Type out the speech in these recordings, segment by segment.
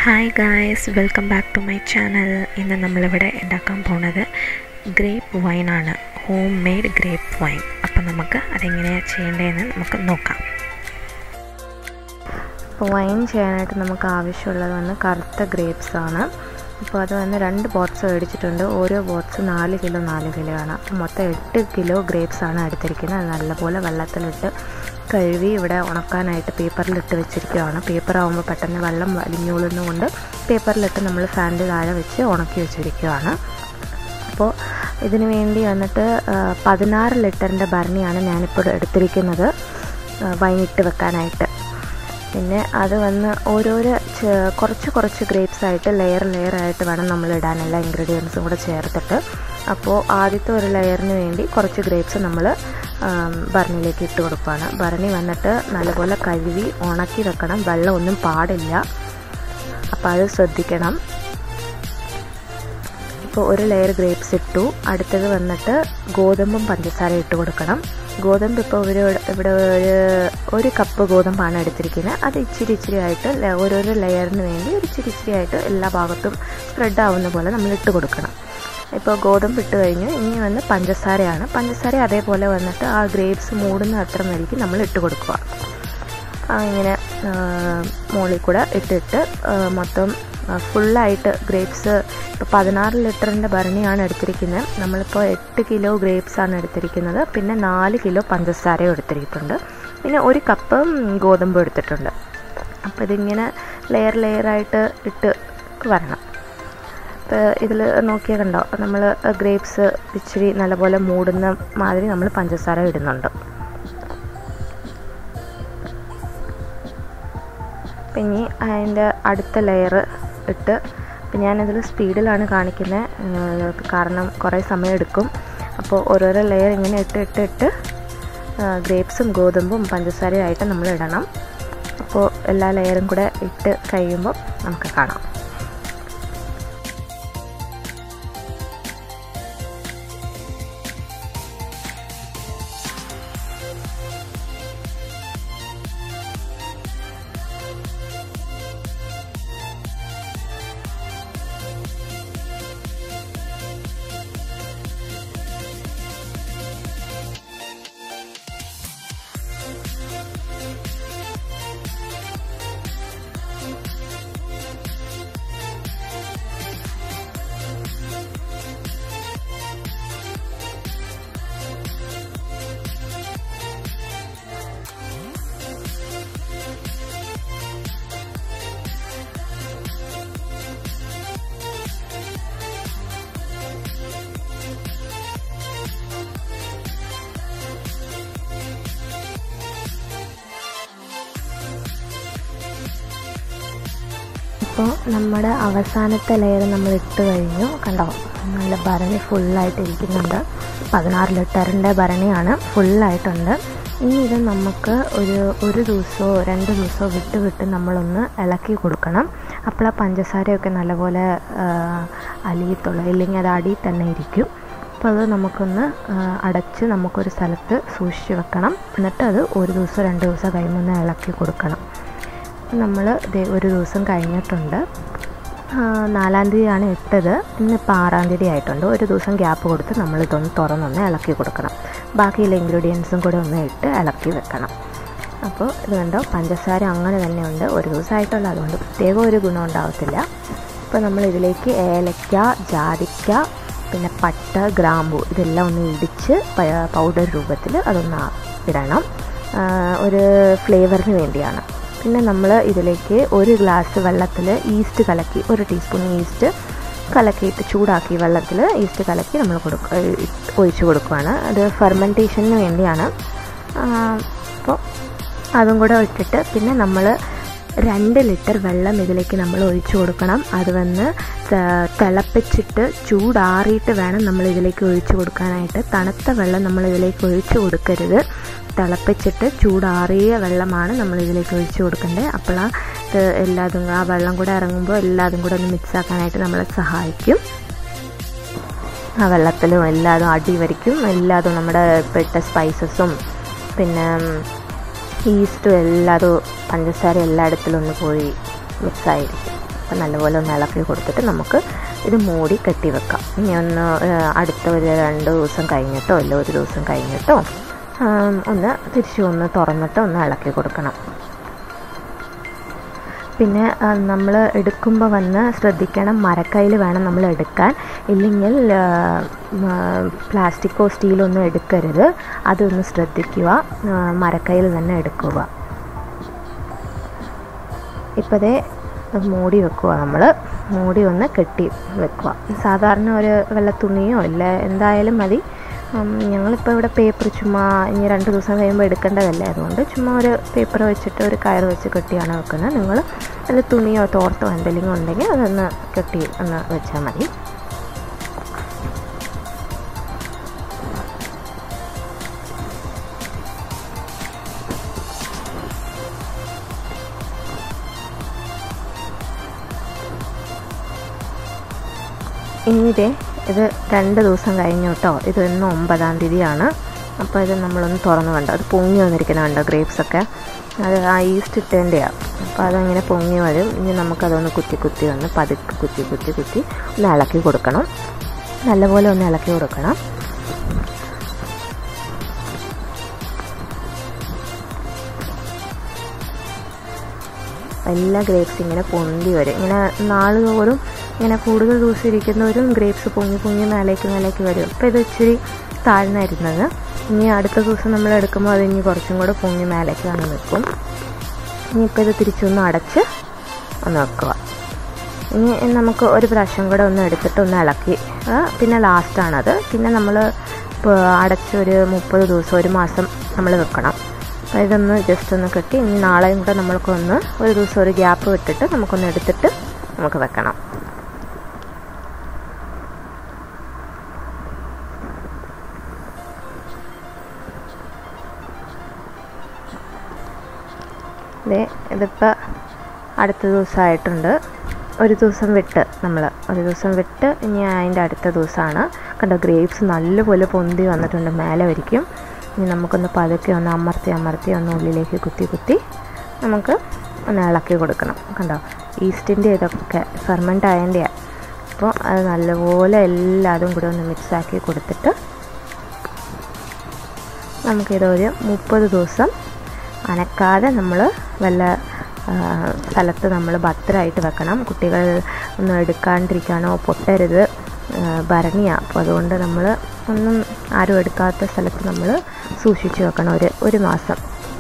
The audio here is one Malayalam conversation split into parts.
hi guys welcome back to my channel ഇന്ന് നമ്മളിവിടെ ഉണ്ടാക്കാൻ പോണത് ഗ്രേപ്പ് വൈനാണ് ഹോം മെയ്ഡ് ഗ്രേപ്പ് വൈൻ അപ്പം നമുക്ക് അതെങ്ങനെയാണ് ചെയ്യേണ്ടതെന്ന് നമുക്ക് നോക്കാം അപ്പോൾ വൈൻ ചെയ്യാനായിട്ട് നമുക്ക് ആവശ്യമുള്ളത് വന്ന് കറുത്ത ഗ്രേപ്സ് ആണ് അപ്പോൾ അത് വന്ന് രണ്ട് ബോട്ട്സ് മേടിച്ചിട്ടുണ്ട് ഓരോ ബോട്ട്സ് നാല് കിലോ നാല് കിലോ ആണ് അപ്പോൾ മൊത്തം എട്ട് കിലോ ഗ്രേപ്സ് ആണ് എടുത്തിരിക്കുന്നത് അത് നല്ലപോലെ വെള്ളത്തിലിട്ട് കഴുകി ഇവിടെ ഉണക്കാനായിട്ട് പേപ്പറിലിട്ട് വെച്ചിരിക്കുകയാണ് പേപ്പർ ആകുമ്പോൾ പെട്ടെന്ന് വെള്ളം വലിഞ്ഞോളുന്നതുകൊണ്ട് പേപ്പറിലിട്ട് നമ്മൾ ഫാനിൻ്റെ താഴെ വെച്ച് ഉണക്കി വെച്ചിരിക്കുകയാണ് അപ്പോൾ ഇതിന് വേണ്ടി വന്നിട്ട് പതിനാറ് ലിറ്ററിൻ്റെ ഭരണിയാണ് ഞാനിപ്പോൾ എടുത്തിരിക്കുന്നത് വൈനിട്ട് വെക്കാനായിട്ട് പിന്നെ അത് വന്ന് ഓരോരോ കുറച്ച് കുറച്ച് ഗ്രേപ്സ് ആയിട്ട് ലെയർ ലെയർ ആയിട്ട് വേണം നമ്മൾ ഇടാൻ എല്ലാ ഇൻഗ്രീഡിയൻസും കൂടെ ചേർത്തിട്ട് അപ്പോൾ ആദ്യത്തെ ഒരു ലെയറിന് വേണ്ടി കുറച്ച് ഗ്രേപ്സ് നമ്മൾ ഭരണിയിലേക്ക് ഇട്ട് കൊടുക്കുകയാണ് ഭരണി വന്നിട്ട് നല്ലപോലെ കഴുകി ഉണക്കി വെക്കണം വെള്ളം ഒന്നും പാടില്ല അപ്പോൾ അത് ശ്രദ്ധിക്കണം ഇപ്പോൾ ഒരു ലെയർ ഗ്രേപ്സ് ഇട്ടു അടുത്തത് വന്നിട്ട് ഗോതമ്പും പഞ്ചസാര ഇട്ട് കൊടുക്കണം ഗോതമ്പ് ഇപ്പോൾ ഒരു ഇവിടെ ഒരു ഒരു കപ്പ് ഗോതമ്പാണ് എടുത്തിരിക്കുന്നത് അത് ഇച്ചിരി ഇച്ചിരി ആയിട്ട് ഓരോരോ ലെയറിന് വേണ്ടി ഒരു ഇച്ചിരി ഇച്ചിരി ആയിട്ട് എല്ലാ ഭാഗത്തും സ്പ്രെഡ് ആവുന്ന പോലെ നമ്മൾ ഇട്ട് കൊടുക്കണം ഇപ്പോൾ ഗോതമ്പ് ഇട്ട് കഴിഞ്ഞ് ഇനി വന്ന് പഞ്ചസാരയാണ് പഞ്ചസാര അതേപോലെ വന്നിട്ട് ആ ഗ്രേപ്സ് മൂടുന്ന അത്ര വരിക്ക് നമ്മൾ ഇട്ട് കൊടുക്കുക ഇങ്ങനെ മുകളിൽ കൂടെ ഇട്ടിട്ട് മൊത്തം ഫുള്ളായിട്ട് ഗ്രേപ്സ് ഇപ്പോൾ പതിനാറ് ലിറ്ററിൻ്റെ ഭരണിയാണ് എടുത്തിരിക്കുന്നത് നമ്മളിപ്പോൾ എട്ട് കിലോ ഗ്രേപ്സ് ആണ് എടുത്തിരിക്കുന്നത് പിന്നെ നാല് കിലോ പഞ്ചസാരയും എടുത്തിരിക്കുന്നുണ്ട് പിന്നെ ഒരു കപ്പ് ഗോതമ്പ് എടുത്തിട്ടുണ്ട് അപ്പോൾ ഇതിങ്ങനെ ലെയർ ലെയറായിട്ട് ഇട്ട് വരണം ഇപ്പോൾ ഇതിൽ നോക്കിയാൽ കണ്ടോ നമ്മൾ ഗ്രേപ്സ് ഇച്ചിരി നല്ലപോലെ മൂടുന്ന മാതിരി നമ്മൾ പഞ്ചസാര ഇടുന്നുണ്ട് പിന്നെ അതിൻ്റെ അടുത്ത ലെയർ ഇട്ട് ഇപ്പം ഞാനതിൽ സ്പീഡിലാണ് കാണിക്കുന്നത് കാരണം കുറേ സമയം എടുക്കും അപ്പോൾ ഓരോരോ ലെയർ ഇങ്ങനെ ഇട്ട് ഇട്ട് ഇട്ട് ഗ്രേപ്സും ഗോതമ്പും പഞ്ചസാരയും ആയിട്ട് നമ്മൾ ഇടണം അപ്പോൾ എല്ലാ ലെയറും കൂടെ ഇട്ട് കഴിയുമ്പോൾ നമുക്ക് കാണാം ഇപ്പോൾ നമ്മുടെ അവസാനത്തെ ലെയർ നമ്മൾ ഇട്ട് കഴിഞ്ഞു കണ്ടോ നല്ല ഭരണി ഫുള്ളായിട്ട് ഇരിക്കുന്നുണ്ട് പതിനാറ് ലിറ്ററിൻ്റെ ഭരണിയാണ് ഫുള്ളായിട്ടുണ്ട് ഇനി ഇത് നമുക്ക് ഒരു ഒരു ദിവസമോ രണ്ട് ദിവസമോ വിട്ട് വിട്ട് നമ്മളൊന്ന് ഇളക്കി കൊടുക്കണം അപ്പോൾ ആ പഞ്ചസാരയൊക്കെ നല്ലപോലെ അലിയത്തുള്ളൂ ഇല്ലെങ്കിൽ അത് അടിയിൽ തന്നെ ഇരിക്കും അപ്പോൾ അത് നമുക്കൊന്ന് അടച്ച് നമുക്കൊരു സ്ഥലത്ത് സൂക്ഷിച്ച് വെക്കണം എന്നിട്ട് അത് ഒരു ദിവസം രണ്ട് ദിവസം കഴിയുമ്പോൾ ഒന്ന് ഇളക്കി കൊടുക്കണം നമ്മൾ ഒരു ദിവസം കഴിഞ്ഞിട്ടുണ്ട് നാലാം തീയതിയാണ് ഇട്ടത് ഇന്നിപ്പോൾ ആറാം തീയതി ആയിട്ടുണ്ട് ഒരു ദിവസം ഗ്യാപ്പ് കൊടുത്ത് നമ്മൾ ഇതൊന്ന് തുറന്നൊന്ന് ഇളക്കി കൊടുക്കണം ബാക്കിയുള്ള ഇൻഗ്രീഡിയൻസും കൂടെ ഒന്ന് ഇട്ട് ഇളക്കി വെക്കണം അപ്പോൾ ഇത് കണ്ടോ പഞ്ചസാര അങ്ങനെ തന്നെ ഉണ്ട് ഒരു ദിവസമായിട്ടുള്ള അതുകൊണ്ട് പ്രത്യേകം ഒരു ഗുണം ഉണ്ടാകത്തില്ല ഇപ്പോൾ നമ്മൾ ഇതിലേക്ക് ഏലക്ക ജാതിക്ക പിന്നെ പട്ട ഗ്രാമ്പു ഇതെല്ലാം ഒന്ന് ഇടിച്ച് പൗഡർ രൂപത്തിൽ അതൊന്ന് ഇടണം ഒരു ഫ്ലേവറിന് വേണ്ടിയാണ് പിന്നെ നമ്മൾ ഇതിലേക്ക് ഒരു ഗ്ലാസ് വെള്ളത്തിൽ ഈസ്റ്റ് കലക്കി ഒരു ടീസ്പൂൺ ഈസ്റ്റ് കലക്കിയിട്ട് ചൂടാക്കി വെള്ളത്തിൽ ഈസ്റ്റ് കലക്കി നമ്മൾ കൊടുക്ക ഒഴിച്ചു കൊടുക്കുകയാണ് അത് ഫെർമെൻറ്റേഷന് വേണ്ടിയാണ് അപ്പോൾ അതും കൂടെ ഇട്ടിട്ട് പിന്നെ നമ്മൾ രണ്ട് ലിറ്റർ വെള്ളം ഇതിലേക്ക് നമ്മൾ ഒഴിച്ചു കൊടുക്കണം അത് വന്ന് തിളപ്പിച്ചിട്ട് ചൂടാറിയിട്ട് വേണം നമ്മൾ ഇതിലേക്ക് ഒഴിച്ചു കൊടുക്കാനായിട്ട് തണുത്ത വെള്ളം നമ്മൾ ഇതിലേക്ക് ഒഴിച്ചു കൊടുക്കരുത് തിളപ്പിച്ചിട്ട് ചൂടാറിയ വെള്ളമാണ് നമ്മൾ ഇതിലേക്ക് ഒഴിച്ചു കൊടുക്കേണ്ടത് അപ്പോൾ ആ ഇത് എല്ലാതും ആ വെള്ളം കൂടെ ഇറങ്ങുമ്പോൾ എല്ലാതും കൂടെ ഒന്ന് മിക്സ് ആക്കാനായിട്ട് നമ്മളെ സഹായിക്കും ആ വെള്ളത്തിലും എല്ലാതും അടി വരിക്കും എല്ലാതും നമ്മുടെ ഇട്ട സ്പൈസസും പിന്നെ ഈസ്റ്റും എല്ലാതും പഞ്ചസാര എല്ലായിടത്തിലും ഒന്ന് പോയി മിക്സായിരിക്കും അപ്പം നല്ലപോലെ ഒന്ന് ഇളക്കി കൊടുത്തിട്ട് നമുക്ക് ഇത് മൂടി കെട്ടി വെക്കാം ഇനി ഒന്ന് അടുത്ത ഒരു രണ്ട് ദിവസം കഴിഞ്ഞിട്ടോ അല്ല ഒരു ദിവസം കഴിഞ്ഞിട്ടോ ഒന്ന് തിരിച്ചു ഒന്ന് തുറന്നിട്ട് ഒന്ന് ഇളക്കി കൊടുക്കണം പിന്നെ നമ്മൾ എടുക്കുമ്പോൾ വന്ന് ശ്രദ്ധിക്കണം മരക്കയിൽ വേണം നമ്മൾ എടുക്കാൻ ഇല്ലെങ്കിൽ പ്ലാസ്റ്റിക്കോ സ്റ്റീലോ ഒന്നും എടുക്കരുത് അതൊന്ന് ശ്രദ്ധിക്കുക മരക്കയിൽ തന്നെ എടുക്കുക ഇപ്പോഴേ മൂടി വെക്കുക നമ്മൾ മൂടി ഒന്ന് കെട്ടി വെക്കുക സാധാരണ ഒരു വെള്ള തുണിയോ ഇല്ല എന്തായാലും മതി ഞങ്ങളിപ്പോൾ ഇവിടെ പേപ്പർ ചുമ്മാ ഇനി രണ്ട് ദിവസം കഴിയുമ്പോൾ എടുക്കേണ്ടതല്ലേ അതുകൊണ്ട് ചുമ്മാ ഒരു പേപ്പർ വെച്ചിട്ട് ഒരു കയർ വെച്ച് കെട്ടിയാണ് വെക്കുന്നത് നിങ്ങൾ അത് തുണിയോ തോർത്തോ എന്തെങ്കിലും ഉണ്ടെങ്കിൽ അതൊന്ന് കെട്ടി ഒന്ന് വെച്ചാൽ മതി ഇനി ഇതേ ഇത് രണ്ട് ദിവസം കഴിഞ്ഞു കേട്ടോ ഇത് ഇന്ന് ഒമ്പതാം തീയതിയാണ് അപ്പോൾ ഇത് നമ്മളൊന്ന് തുറന്നു കണ്ടോ അത് പൊങ്ങി വന്നിരിക്കുന്ന കണ്ടോ ഗ്രേപ്സൊക്കെ അത് ആ ഈസ്റ്റ് ഇട്ടേൻ്റെയാണ് അപ്പോൾ അതങ്ങനെ പൊങ്ങി വരും ഇനി നമുക്കതൊന്ന് കുത്തി കുത്തി ഒന്ന് പതുക്കെ കുത്തി കുത്തി കുത്തി ഒന്ന് ഇളക്കി കൊടുക്കണം നല്ലപോലെ ഒന്ന് ഇളക്കി കൊടുക്കണം എല്ലാ ഗ്രേപ്സ് ഇങ്ങനെ പൊന്തി വരും ഇങ്ങനെ നാളുതോറും ഇങ്ങനെ കൂടുതൽ ദിവസം ഇരിക്കുന്നവരും ഗ്രേപ്സ് പൊങ്ങി പൊങ്ങി മേലേക്ക് മേലേക്ക് വരും ഇപ്പോൾ ഇത് ഇച്ചിരി താഴ്ന്നായിരുന്നത് ഇനി അടുത്ത ദിവസം നമ്മൾ എടുക്കുമ്പോൾ അത് ഇനി കുറച്ചും കൂടെ പൊങ്ങി മേലേക്ക് വന്ന് നിൽക്കും ഇനിയിപ്പോൾ ഇത് തിരിച്ചൊന്ന് അടച്ച് ഒന്ന് വെക്കുക ഇനി നമുക്ക് ഒരു പ്രാവശ്യം കൂടെ ഒന്ന് എടുത്തിട്ട് ഒന്ന് ഇളക്കി പിന്നെ ലാസ്റ്റാണത് പിന്നെ നമ്മൾ ഇപ്പോൾ അടച്ചൊരു മുപ്പത് ദിവസം ഒരു മാസം നമ്മൾ വെക്കണം അപ്പോൾ ഇതൊന്ന് ജസ്റ്റ് ഒന്ന് കെട്ടി ഇനി നാളെയും കൂടെ നമ്മൾക്കൊന്ന് ഒരു ദിവസം ഒരു ഗ്യാപ്പ് വിട്ടിട്ട് നമുക്കൊന്ന് എടുത്തിട്ട് നമുക്ക് വെക്കണം ഇതേ ഇതിപ്പോൾ അടുത്ത ദിവസമായിട്ടുണ്ട് ഒരു ദിവസം വിട്ട് നമ്മൾ ഒരു ദിവസം വിട്ട് ഇനി അതിൻ്റെ അടുത്ത ദിവസമാണ് കണ്ടോ ഗ്രേപ്സ് നല്ലപോലെ പൊന്തി വന്നിട്ടുണ്ട് മേലെ വരിക്കും ഇനി നമുക്കൊന്ന് പതുക്കെ ഒന്ന് അമർത്തി അമർത്തി ഒന്ന് ഉള്ളിലേക്ക് കുത്തി കുത്തി നമുക്ക് ഒന്ന് ഇളക്കി കൊടുക്കണം കണ്ടോ ഈസ്റ്റിൻ്റെ ഇതൊക്കെ ഫെർമെൻ്റ് ആയതിൻ്റെയാണ് അപ്പോൾ അത് നല്ലപോലെ എല്ലാതും കൂടെ ഒന്ന് മിക്സാക്കി കൊടുത്തിട്ട് നമുക്കിതൊരു മുപ്പത് ദിവസം അനക്കാതെ നമ്മൾ വല്ല സ്ഥലത്ത് നമ്മൾ ഭദ്രമായിട്ട് വെക്കണം കുട്ടികൾ ഒന്നും എടുക്കാണ്ടിരിക്കാനോ പൊട്ടരുത് ഭരണിയാണ് അപ്പോൾ അതുകൊണ്ട് നമ്മൾ ഒന്നും ആരും എടുക്കാത്ത സ്ഥലത്ത് നമ്മൾ സൂക്ഷിച്ച് വെക്കണം ഒരു ഒരു മാസം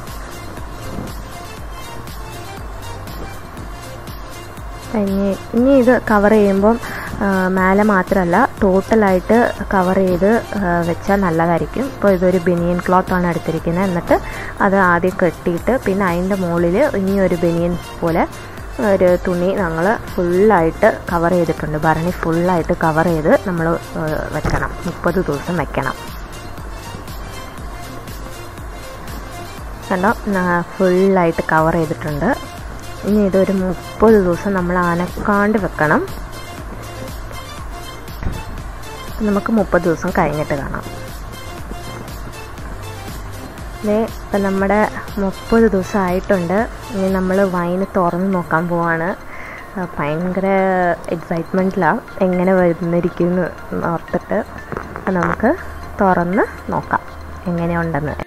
ഇനി ഇനി ഇത് കവർ ചെയ്യുമ്പം മേലെ മാത്രമല്ല ടോട്ടലായിട്ട് കവർ ചെയ്ത് വെച്ചാൽ നല്ലതായിരിക്കും ഇപ്പോൾ ഇതൊരു ബനിയൻ ക്ലോത്താണ് എടുത്തിരിക്കുന്നത് എന്നിട്ട് അത് ആദ്യം കെട്ടിയിട്ട് പിന്നെ അതിൻ്റെ മുകളിൽ ഇനി ഒരു ബനിയൻ പോലെ ഒരു തുണി ഞങ്ങൾ ഫുള്ളായിട്ട് കവർ ചെയ്തിട്ടുണ്ട് ഭരണി ഫുള്ളായിട്ട് കവർ ചെയ്ത് നമ്മൾ വെക്കണം മുപ്പത് ദിവസം വെക്കണം കണ്ടോ ഫുള്ളായിട്ട് കവർ ചെയ്തിട്ടുണ്ട് ഇനി ഇതൊരു മുപ്പത് ദിവസം നമ്മൾ അനക്കാണ്ട് വെക്കണം നമുക്ക് മുപ്പത് ദിവസം കഴിഞ്ഞിട്ട് കാണാം ഇതേ ഇപ്പം നമ്മുടെ മുപ്പത് ദിവസം ആയിട്ടുണ്ട് ഇനി നമ്മൾ വൈന് തുറന്ന് നോക്കാൻ പോവാണ് ഭയങ്കര എക്സൈറ്റ്മെൻറ്റിലാണ് എങ്ങനെ വരുന്നിരിക്കുന്നു ഓർത്തിട്ട് അപ്പം നമുക്ക് തുറന്ന് നോക്കാം എങ്ങനെയുണ്ടെന്ന്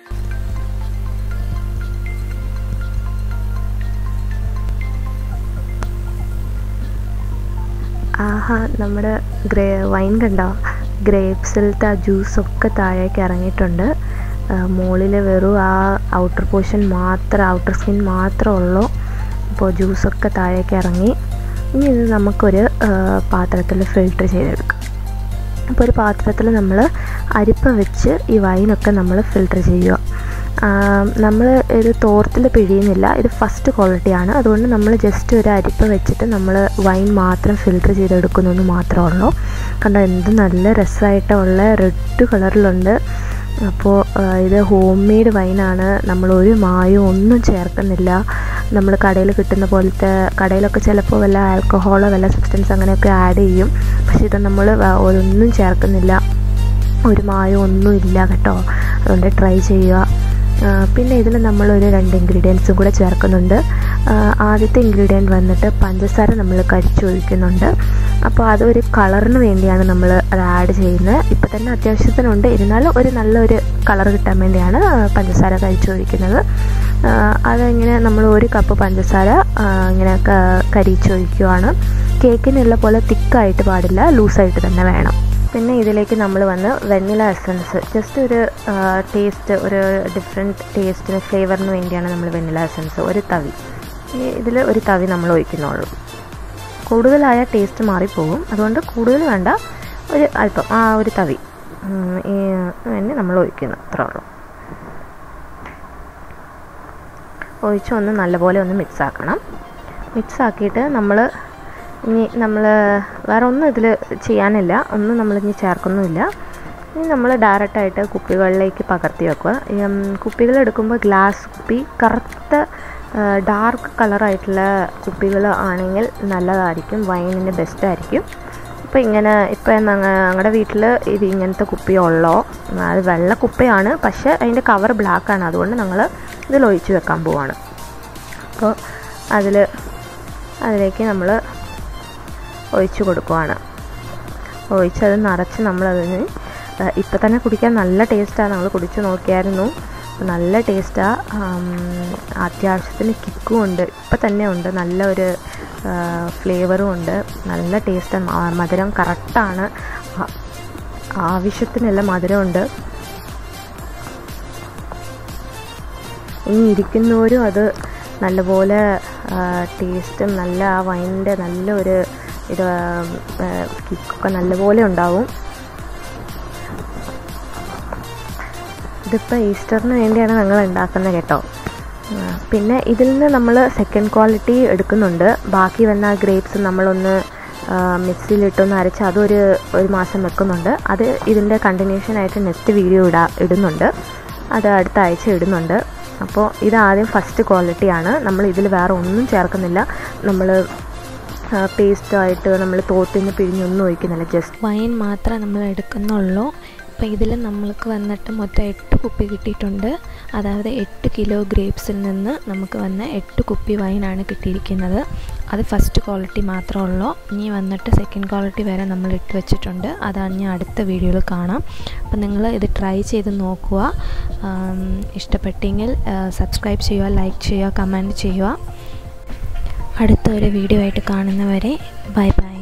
ആഹാ നമ്മുടെ ഗ്രേ വൈൻ കണ്ടോ ഗ്രേപ്സിലത്തെ ആ ജ്യൂസൊക്കെ താഴേക്ക് ഇറങ്ങിയിട്ടുണ്ട് മുകളിൽ വെറും ആ ഔട്ടർ പോർഷൻ മാത്രം ഔട്ടർ സ്കിൻ മാത്രമേ ഉള്ളൂ അപ്പോൾ ജ്യൂസൊക്കെ താഴേക്ക് ഇറങ്ങി ഇനി ഇത് നമുക്കൊരു പാത്രത്തിൽ ഫിൽട്ടർ ചെയ്തെടുക്കാം അപ്പോൾ ഒരു പാത്രത്തിൽ നമ്മൾ അരിപ്പ വെച്ച് ഈ വൈനൊക്കെ നമ്മൾ ഫിൽട്ടർ ചെയ്യുക നമ്മൾ ഇത് തോർത്തിൽ പിഴിയുന്നില്ല ഇത് ഫസ്റ്റ് ക്വാളിറ്റിയാണ് അതുകൊണ്ട് നമ്മൾ ജസ്റ്റ് ഒരു അരിപ്പ വെച്ചിട്ട് നമ്മൾ വൈൻ മാത്രം ഫിൽട്ടർ ചെയ്തെടുക്കുന്നു മാത്രമേ ഉള്ളൂ കണ്ടോ എന്ത് നല്ല രസമായിട്ടുള്ള റെഡ് കളറിലുണ്ട് അപ്പോൾ ഇത് ഹോം മെയ്ഡ് വൈനാണ് നമ്മൾ ഒരു മായവും ഒന്നും ചേർക്കുന്നില്ല നമ്മൾ കടയിൽ കിട്ടുന്ന പോലത്തെ കടയിലൊക്കെ ചിലപ്പോൾ വല്ല ആൽക്കഹോളോ വല്ല സബ്സ്റ്റൻസ് അങ്ങനെയൊക്കെ ആഡ് ചെയ്യും പക്ഷേ ഇത് നമ്മൾ ഒന്നും ചേർക്കുന്നില്ല ഒരു മായം ഒന്നും ഇല്ല കേട്ടോ അതുകൊണ്ട് ട്രൈ ചെയ്യുക പിന്നെ ഇതിൽ നമ്മളൊരു രണ്ട് ഇൻഗ്രീഡിയൻസും കൂടെ ചേർക്കുന്നുണ്ട് ആദ്യത്തെ ഇൻഗ്രീഡിയൻറ്റ് വന്നിട്ട് പഞ്ചസാര നമ്മൾ കരിച്ചൊഴിക്കുന്നുണ്ട് അപ്പോൾ അതൊരു കളറിന് വേണ്ടിയാണ് നമ്മൾ അത് ആഡ് ചെയ്യുന്നത് ഇപ്പോൾ തന്നെ അത്യാവശ്യത്തിനുണ്ട് ഇരുന്നാലും ഒരു നല്ലൊരു കളർ കിട്ടാൻ വേണ്ടിയാണ് പഞ്ചസാര കരിച്ചൊഴിക്കുന്നത് അതിങ്ങനെ നമ്മൾ ഒരു കപ്പ് പഞ്ചസാര ഇങ്ങനെ കരിച്ചൊഴിക്കുവാണ് കേക്കിനുള്ള പോലെ തിക്കായിട്ട് പാടില്ല ലൂസായിട്ട് തന്നെ വേണം പിന്നെ ഇതിലേക്ക് നമ്മൾ വന്ന് വെണ്ണില എസൻസ് ജസ്റ്റ് ഒരു ടേസ്റ്റ് ഒരു ഡിഫറെൻറ്റ് ടേസ്റ്റിന് ഫ്ലേവറിന് വേണ്ടിയാണ് നമ്മൾ വെണ്ണില എസൻസ് ഒരു തവി ഇതിൽ ഒരു തവി നമ്മൾ ഒഴിക്കുന്നുള്ളൂ കൂടുതലായ ടേസ്റ്റ് മാറിപ്പോകും അതുകൊണ്ട് കൂടുതൽ വേണ്ട ഒരു അല്പം ആ ഒരു തവി ഈ വേണ്ടി നമ്മൾ ഒഴിക്കുന്നു അത്രേ ഉള്ളൂ ഒഴിച്ച് ഒന്ന് നല്ലപോലെ ഒന്ന് മിക്സ് ആക്കണം മിക്സ് ആക്കിയിട്ട് നമ്മൾ ഇനി നമ്മൾ വേറെ ഒന്നും ഇതിൽ ചെയ്യാനില്ല ഒന്നും നമ്മളിനി ചേർക്കുന്നുമില്ല ഇനി നമ്മൾ ഡയറക്റ്റായിട്ട് കുപ്പികളിലേക്ക് പകർത്തി വെക്കുക കുപ്പികൾ എടുക്കുമ്പോൾ ഗ്ലാസ് കുപ്പി കറുത്ത ഡാർക്ക് കളറായിട്ടുള്ള കുപ്പികൾ ആണെങ്കിൽ നല്ലതായിരിക്കും വൈനിന് ബെസ്റ്റ് ആയിരിക്കും ഇപ്പോൾ ഇങ്ങനെ ഇപ്പോൾ ഞങ്ങളുടെ വീട്ടിൽ ഇത് ഇങ്ങനത്തെ കുപ്പി ഉള്ളോ അത് വെള്ള കുപ്പയാണ് പക്ഷേ അതിൻ്റെ കവർ ബ്ലാക്കാണ് അതുകൊണ്ട് ഞങ്ങൾ ഇതിൽ ഒഴിച്ച് വെക്കാൻ പോവാണ് അപ്പോൾ അതിൽ അതിലേക്ക് നമ്മൾ ഒഴിച്ച് കൊടുക്കുവാണ് ഒഴിച്ചത് നിറച്ച് നമ്മളതിന് ഇപ്പം തന്നെ കുടിക്കാൻ നല്ല ടേസ്റ്റാണ് നമ്മൾ കുടിച്ച് നോക്കിയായിരുന്നു നല്ല ടേസ്റ്റാണ് അത്യാവശ്യത്തിന് കിക്കും ഉണ്ട് ഇപ്പം തന്നെ ഉണ്ട് നല്ല ഒരു ഫ്ലേവറും ഉണ്ട് നല്ല ടേസ്റ്റാണ് മധുരം കറക്റ്റാണ് ആവശ്യത്തിനുള്ള മധുരമുണ്ട് ഇനി ഇരിക്കുന്നവരും അത് നല്ലപോലെ ടേസ്റ്റും നല്ല ആ വൈനിൻ്റെ നല്ല ഒരു ഇത് കിക്കൊക്കെ നല്ലപോലെ ഉണ്ടാവും ഇതിപ്പോൾ ഈസ്റ്ററിന് വേണ്ടിയാണ് ഞങ്ങൾ ഉണ്ടാക്കുന്നത് കേട്ടോ പിന്നെ ഇതിൽ നിന്ന് നമ്മൾ സെക്കൻഡ് ക്വാളിറ്റി എടുക്കുന്നുണ്ട് ബാക്കി വന്ന ഗ്രേപ്സ് നമ്മളൊന്ന് മിക്സിയിലിട്ടൊന്ന് അരച്ച് അതൊരു ഒരു മാസം വെക്കുന്നുണ്ട് അത് ഇതിൻ്റെ കണ്ടിന്യൂഷനായിട്ട് നെക്സ്റ്റ് വീഡിയോ ഇടാ ഇടുന്നുണ്ട് അത് അടുത്ത ആഴ്ച ഇടുന്നുണ്ട് അപ്പോൾ ഇത് ആദ്യം ഫസ്റ്റ് ക്വാളിറ്റിയാണ് നമ്മൾ ഇതിൽ വേറെ ഒന്നും ചേർക്കുന്നില്ല നമ്മൾ പേസ്റ്റായിട്ട് നമ്മൾ തോട്ടിന് പിഴിഞ്ഞൊന്നും ഒഴിക്കുന്നില്ല ജസ്റ്റ് വൈൻ മാത്രമേ നമ്മൾ എടുക്കുന്നുള്ളൂ അപ്പോൾ ഇതിൽ നമ്മൾക്ക് വന്നിട്ട് മൊത്തം എട്ട് കുപ്പി കിട്ടിയിട്ടുണ്ട് അതായത് എട്ട് കിലോ ഗ്രേപ്സിൽ നിന്ന് നമുക്ക് വന്ന എട്ട് കുപ്പി വൈനാണ് കിട്ടിയിരിക്കുന്നത് അത് ഫസ്റ്റ് ക്വാളിറ്റി മാത്രമേ ഉള്ളൂ ഇനി വന്നിട്ട് സെക്കൻഡ് ക്വാളിറ്റി വരെ നമ്മൾ ഇട്ട് വെച്ചിട്ടുണ്ട് അതാണ് ഞാൻ അടുത്ത വീഡിയോയിൽ കാണാം അപ്പോൾ നിങ്ങൾ ഇത് ട്രൈ ചെയ്ത് നോക്കുക ഇഷ്ടപ്പെട്ടെങ്കിൽ സബ്സ്ക്രൈബ് ചെയ്യുക ലൈക്ക് ചെയ്യുക കമൻറ്റ് ചെയ്യുക അടുത്ത ഒരു വീഡിയോ ആയിട്ട് കാണുന്നവരെ ബൈ ബൈ